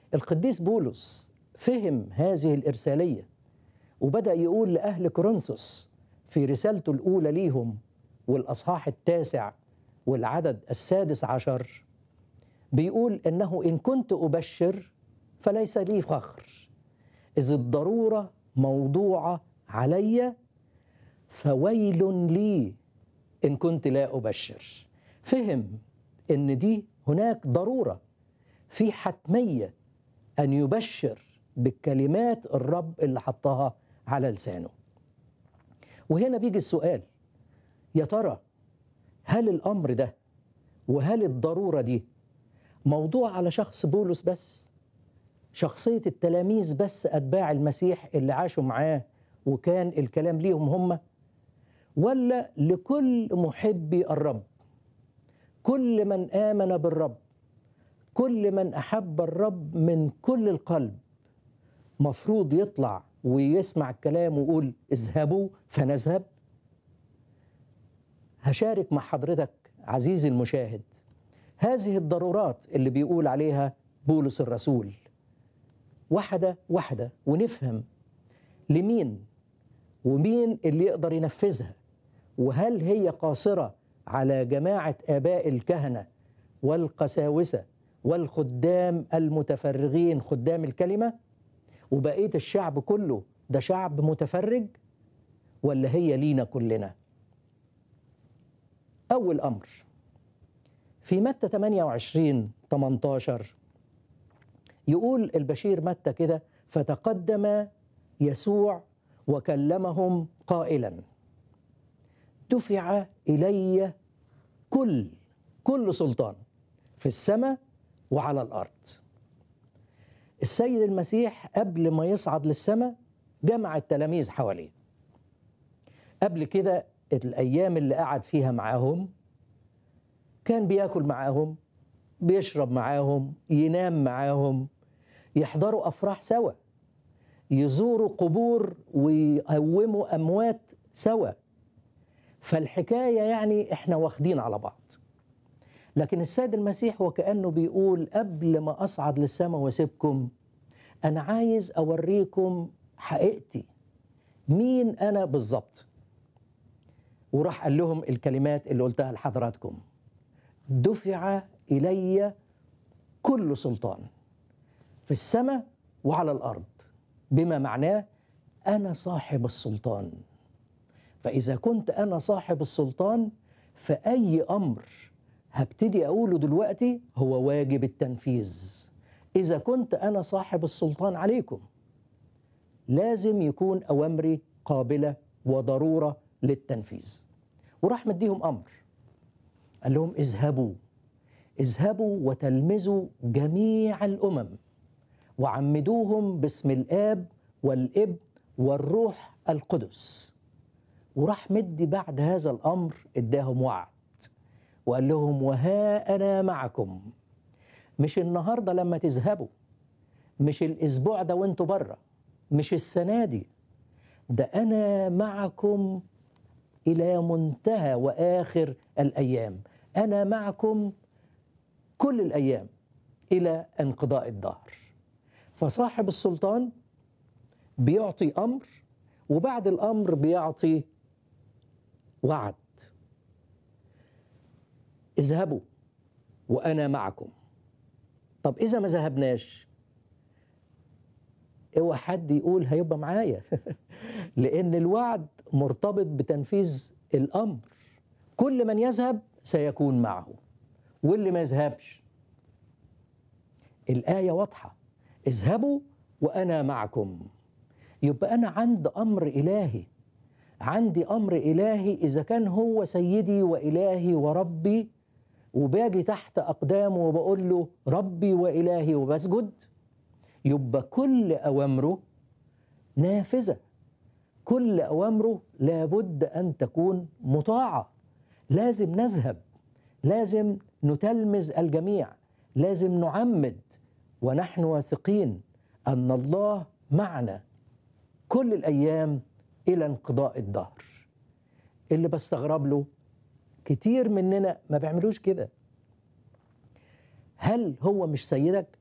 القديس بولس فهم هذه الإرسالية وبدأ يقول لأهل كورنثوس في رسالته الأولى ليهم والأصحاح التاسع والعدد السادس عشر بيقول إنه إن كنت أبشر فليس لي فخر إذ الضرورة موضوعة علي فويل لي إن كنت لا أبشر فهم إن دي هناك ضرورة في حتمية أن يبشر بالكلمات الرب اللي حطها على لسانه وهنا بيجي السؤال يا ترى هل الأمر ده وهل الضرورة دي موضوع على شخص بولس بس شخصية التلاميذ بس أتباع المسيح اللي عاشوا معاه وكان الكلام ليهم هم ولا لكل محبي الرب كل من آمن بالرب كل من أحب الرب من كل القلب مفروض يطلع ويسمع الكلام ويقول اذهبوا فنذهب هشارك مع حضرتك عزيزي المشاهد هذه الضرورات اللي بيقول عليها بولس الرسول واحدة واحدة ونفهم لمين ومين اللي يقدر ينفذها وهل هي قاصرة على جماعة آباء الكهنة والقساوسة والخدام المتفرغين خدام الكلمة وبقية الشعب كله ده شعب متفرج ولا هي لينا كلنا أول أمر في متى 28 18 يقول البشير متى كده فتقدم يسوع وكلمهم قائلا دفع إلي كل كل سلطان في السماء وعلى الأرض السيد المسيح قبل ما يصعد للسماء جمع التلاميذ حواليه قبل كده الأيام اللي قعد فيها معاهم كان بياكل معاهم بيشرب معاهم ينام معاهم يحضروا أفراح سوا يزوروا قبور ويقوموا أموات سوا فالحكاية يعني إحنا واخدين على بعض لكن السيد المسيح وكأنه بيقول قبل ما أصعد للسماء واسيبكم أنا عايز أوريكم حقيقتي مين أنا بالظبط وراح قال لهم الكلمات اللي قلتها لحضراتكم دفع إلي كل سلطان في السماء وعلى الأرض بما معناه أنا صاحب السلطان فإذا كنت أنا صاحب السلطان فأي أمر هبتدي أقوله دلوقتي هو واجب التنفيذ إذا كنت أنا صاحب السلطان عليكم لازم يكون أوامري قابلة وضرورة للتنفيذ وراح مديهم أمر قال لهم اذهبوا اذهبوا وتلمذوا جميع الأمم وعمدوهم باسم الآب والابن والروح القدس وراح مدي بعد هذا الأمر اداهم وعد وقال لهم وها أنا معكم مش النهاردة لما تذهبوا مش الأسبوع ده وانتوا بره مش السنة دي ده أنا معكم إلى منتهى وآخر الأيام أنا معكم كل الأيام إلى انقضاء الدهر فصاحب السلطان بيعطي أمر وبعد الأمر بيعطي وعد اذهبوا وأنا معكم طب إذا ما ذهبناش اوعى حد يقول هيبقى معايا لأن الوعد مرتبط بتنفيذ الأمر كل من يذهب سيكون معه واللي ما يذهبش الآية واضحة اذهبوا وأنا معكم يبقى أنا عند أمر إلهي عندي أمر إلهي إذا كان هو سيدي وإلهي وربي وباجي تحت أقدامه وبقول له ربي وإلهي وبسجد يبقى كل أوامره نافذة كل أوامره لابد أن تكون مطاعة لازم نذهب لازم نتلمذ الجميع لازم نعمد ونحن واثقين أن الله معنا كل الأيام إلى انقضاء الدهر اللي بستغرب له كتير مننا ما بيعملوش كده هل هو مش سيدك